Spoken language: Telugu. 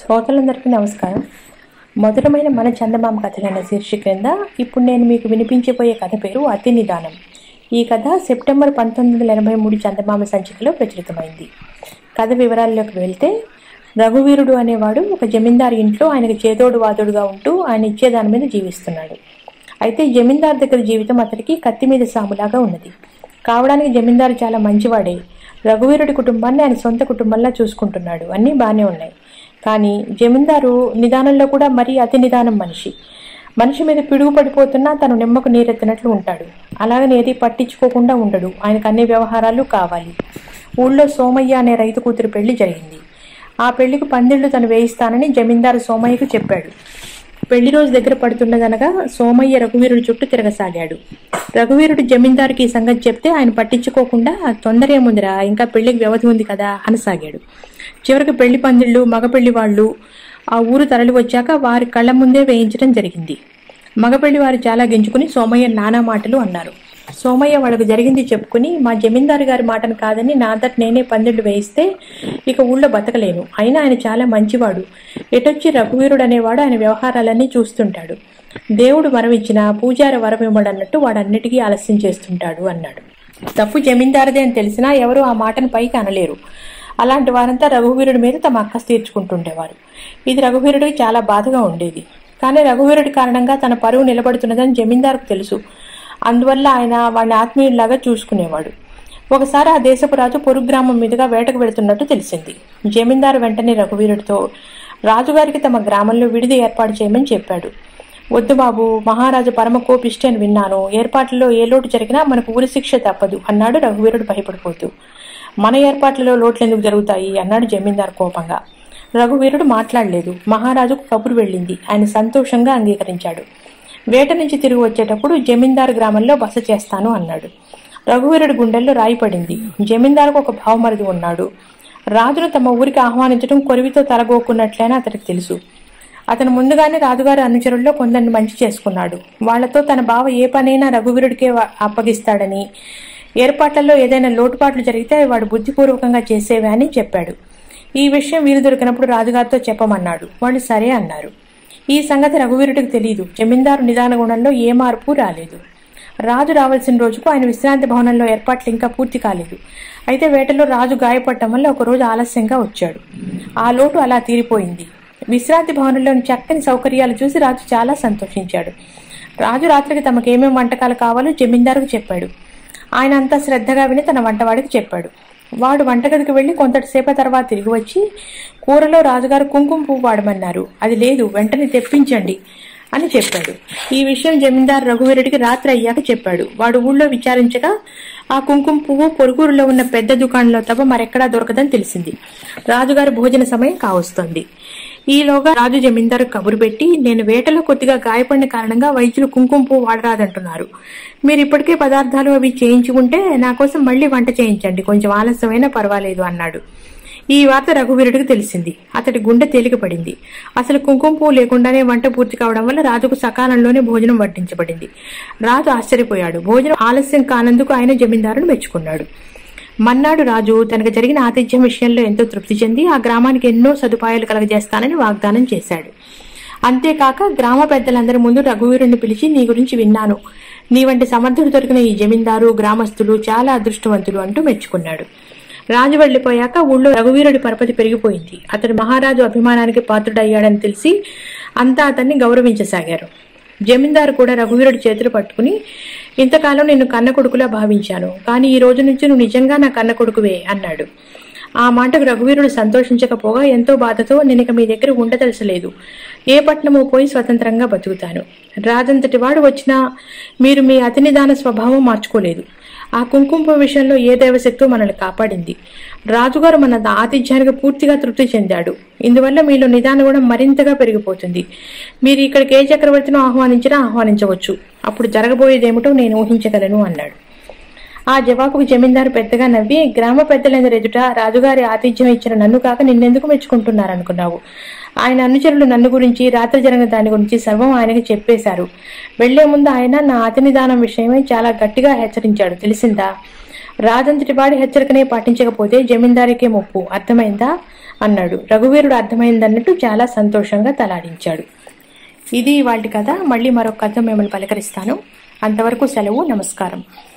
శ్రోతలందరికీ నమస్కారం మధురమైన మన చందమామ కథలైన శీర్షిక క్రింద ఇప్పుడు నేను మీకు వినిపించబోయే కథ పేరు అతి నిదానం ఈ కథ సెప్టెంబర్ పంతొమ్మిది వందల ఎనభై మూడు చందమామ సంచికలో ప్రచురితమైంది కథ వివరాల్లోకి వెళ్తే రఘువీరుడు అనేవాడు ఒక జమీందారు ఇంట్లో ఆయనకు చేదోడు వాదోడుగా ఉంటూ ఆయన ఇచ్చే దాని మీద జీవిస్తున్నాడు అయితే జమీందారు దగ్గర జీవితం అతడికి కత్తి మీద సాములాగా ఉన్నది కావడానికి జమీందారు చాలా మంచివాడే రఘువీరుడి కుటుంబాన్ని ఆయన సొంత కుటుంబంలా చూసుకుంటున్నాడు అన్నీ బాగానే ఉన్నాయి కానీ జమీందారు నిదానంలో కూడా మరీ అతి నిదానం మనిషి మనిషి మీద పిడుగు పడిపోతున్నా తను నిమ్మకు నీరెత్తినట్లు ఉంటాడు అలాగని ఏది పట్టించుకోకుండా ఉండడు ఆయనకు అన్ని వ్యవహారాలు కావాలి ఊళ్ళో సోమయ్య అనే రైతు కూతురు పెళ్లి జరిగింది ఆ పెళ్లికి పందిళ్లు తను వేయిస్తానని జమీందారు సోమయ్యకు చెప్పాడు పెళ్లి రోజు దగ్గర పడుతున్నదనగా సోమయ్య రఘువీరుడి చుట్టూ తిరగసాగాడు రఘువీరుడు జమీందారుకి ఈ సంగతి చెప్తే ఆయన పట్టించుకోకుండా తొందర ఏముందిరా ఇంకా పెళ్లికి వ్యవధి ఉంది కదా అనసాగాడు చివరికి పెళ్లి పందిళ్ళు మగ పెళ్లి వాళ్ళు ఆ ఊరు తరలి వచ్చాక వారి కళ్ళ ముందే వేయించడం జరిగింది మగపెళ్లి వారు చాలా గింజుకుని సోమయ్య నానా మాటలు అన్నారు సోమయ్య వాళ్ళకు జరిగింది చెప్పుకుని మా జమీందారు గారి మాటను కాదని నా అంతట నేనే పందిళ్ళు వేయిస్తే ఇక ఊళ్ళో బతకలేను అయినా ఆయన చాలా మంచివాడు ఎటొచ్చి రఘువీరుడు అనేవాడు ఆయన వ్యవహారాలన్నీ చూస్తుంటాడు దేవుడు వరం ఇచ్చిన పూజారి వరం ఇవ్వడన్నట్టు వాడన్నిటికీ ఆలస్యం చేస్తుంటాడు అన్నాడు తప్పు జమీందారుదే అని తెలిసినా ఎవరు ఆ మాటను పైకి అనలేరు అలాంటి వారంతా రఘువీరుడి మీద తమ అక్కసు తీర్చుకుంటుండేవారు ఇది రఘువీరుడికి చాలా బాధగా ఉండేది కానీ రఘువీరుడి కారణంగా తన పరువు నిలబడుతున్నదని జమీందారుకు తెలుసు అందువల్ల ఆయన వాడిని ఆత్మీయుడిలాగా చూసుకునేవాడు ఒకసారి ఆ దేశపు రాజు పొరుగు గ్రామం మీదుగా వేటకు వెళుతున్నట్టు తెలిసింది జమీందారు వెంటనే రఘువీరుడితో రాజుగారికి తమ గ్రామంలో విడిది ఏర్పాటు చేయమని చెప్పాడు వద్దు బాబు మహారాజు పరమ కోపిష్టి అని విన్నాను ఏర్పాట్లలో ఏ లోటు జరిగినా మనకు ఊరి శిక్ష తప్పదు అన్నాడు రఘువీరుడు భయపడిపోతూ మన ఏర్పాట్లలో లోట్లు ఎందుకు జరుగుతాయి అన్నాడు జమీందారు కోపంగా రఘువీరుడు మాట్లాడలేదు మహారాజుకు కబురు వెళ్ళింది ఆయన సంతోషంగా అంగీకరించాడు వేట నుంచి తిరిగి వచ్చేటప్పుడు జమీందారు గ్రామంలో బస చేస్తాను అన్నాడు రఘువీరుడి గుండెల్లో రాయి పడింది జమీందారుకు ఒక భావమరిది ఉన్నాడు రాజును తమ ఊరికి ఆహ్వానించడం కొరివితో తలగోకున్నట్లయినా అతనికి తెలుసు అతను ముందుగానే రాజుగారి అనుచరుల్లో కొందరిని మంచి చేసుకున్నాడు వాళ్లతో తన బావ ఏ పనైనా రఘువీరుడికే వ- అప్పగిస్తాడని ఏర్పాట్లలో ఏదైనా లోటుపాట్లు జరిగితే వాడు బుద్ధిపూర్వకంగా చేసేవే అని చెప్పాడు ఈ విషయం వీలు దొరికినప్పుడు రాజుగారితో చెప్పమన్నాడు వాళ్ళు సరే అన్నారు ఈ సంగతి రఘువీరుడికి తెలియదు జమీందారు నిదాన గుణంలో ఏ మార్పు రాలేదు రాజు రావాల్సిన రోజుకు ఆయన విశ్రాంతి భవనంలో ఏర్పాట్లు ఇంకా పూర్తి కాలేదు అయితే వేటలో రాజు గాయపడటం వల్ల ఒకరోజు ఆలస్యంగా వచ్చాడు ఆ లోటు అలా తీరిపోయింది విశ్రాంతి భవనంలోని చక్కని సౌకర్యాలు చూసి రాజు చాలా సంతోషించాడు రాజు రాత్రికి తమకేమేం వంటకాలు కావాలో జమీందారుకు చెప్పాడు ఆయన అంతా శ్రద్ధగా విని తన వంటవాడికి చెప్పాడు వాడు వంటగదికి వెళ్లి కొంతసేప తర్వాత తిరిగి వచ్చి కూరలో రాజుగారు కుంకుమ పువ్వు వాడమన్నారు అది లేదు వెంటనే తెప్పించండి అని చెప్పాడు ఈ విషయం జమీందారు రఘువీరుడికి రాత్రి అయ్యాక చెప్పాడు వాడు ఊళ్ళో విచారించగా ఆ కుంకుమ పువ్వు పొరుగురులో ఉన్న పెద్ద దుకాణంలో తప్ప మరెక్కడా దొరకదని తెలిసింది రాజుగారి భోజన సమయం కావస్తోంది ఈలోగా రాజు జమీందారు కబురు పెట్టి నేను వేటలో కొద్దిగా గాయపడిన కారణంగా వైద్యులు కుంకుమ పువ్వు వాడరాదంటున్నారు మీరు ఇప్పటికే పదార్థాలు అవి చేయించి ఉంటే నా కోసం మళ్ళీ వంట చేయించండి కొంచెం ఆలస్యమైనా పర్వాలేదు అన్నాడు ఈ వార్త రఘువీరుడికి తెలిసింది అతడి గుండె తేలిక పడింది అసలు కుంకుమ పువ్వు లేకుండానే వంట పూర్తి కావడం వల్ల రాజుకు సకాలంలోనే భోజనం వడ్డించబడింది రాజు ఆశ్చర్యపోయాడు భోజనం ఆలస్యం కానందుకు ఆయన జమీందారును మెచ్చుకున్నాడు మన్నాడు రాజు తనకు జరిగిన ఆతిథ్యం విషయంలో ఎంతో తృప్తి చెంది ఆ గ్రామానికి ఎన్నో సదుపాయాలు కలగజేస్తానని వాగ్దానం చేశాడు అంతేకాక గ్రామ పెద్దలందరి ముందు రఘువీరుణ్ణి పిలిచి నీ గురించి విన్నాను నీ వంటి సమర్థుడు దొరికిన ఈ జమీందారు గ్రామస్తులు చాలా అదృష్టవంతులు అంటూ మెచ్చుకున్నాడు రాజు వెళ్లిపోయాక ఊళ్ళో రఘువీరుడి పరపతి పెరిగిపోయింది అతడు మహారాజు అభిమానానికి పాత్రుడయ్యాడని తెలిసి అంతా అతన్ని గౌరవించసాగారు జమీందారు కూడా రఘువీరుడి చేతులు పట్టుకుని ఇంతకాలం నిన్ను కన్న కొడుకులా భావించాను కానీ ఈ రోజు నుంచి నువ్వు నిజంగా నా కన్న కొడుకువే అన్నాడు ఆ మాటకు రఘువీరుడు సంతోషించకపోగా ఎంతో బాధతో నేను ఇక మీ దగ్గర ఉండదలసలేదు ఏ పట్నము పోయి స్వతంత్రంగా బతుకుతాను రాజంతటి వాడు వచ్చినా మీరు మీ అతి నిదాన స్వభావం మార్చుకోలేదు ఆ కుంకుమ విషయంలో ఏ దైవశక్తో మనల్ని కాపాడింది రాజుగారు మన ఆతిథ్యానికి పూర్తిగా తృప్తి చెందాడు ఇందువల్ల మీలో నిదాన కూడా మరింతగా పెరిగిపోతుంది మీరు ఇక్కడికి ఏ చక్రవర్తిని ఆహ్వానించినా ఆహ్వానించవచ్చు అప్పుడు జరగబోయేదేమిటో నేను ఊహించగలను అన్నాడు ఆ జవాబుకు జమీందారు పెద్దగా నవ్వి గ్రామ పెద్దలందరి ఎదుట రాజుగారి ఆతిథ్యం ఇచ్చిన నన్ను కాక నిన్నెందుకు మెచ్చుకుంటున్నారనుకున్నావు ఆయన అనుచరులు నన్ను గురించి రాత్రి జరిగిన దాని గురించి సర్వం ఆయనకి చెప్పేశారు వెళ్లే ముందు ఆయన నా అతి నిదానం విషయమై చాలా గట్టిగా హెచ్చరించాడు తెలిసిందా రాజంతటి వాడి హెచ్చరికనే పాటించకపోతే జమీందారికే ముప్పు అర్థమైందా అన్నాడు రఘువీరుడు అర్థమైందన్నట్టు చాలా సంతోషంగా తలాడించాడు ఇది వాటి కథ మళ్ళీ మరొక కథ మిమ్మల్ని పలకరిస్తాను అంతవరకు సెలవు నమస్కారం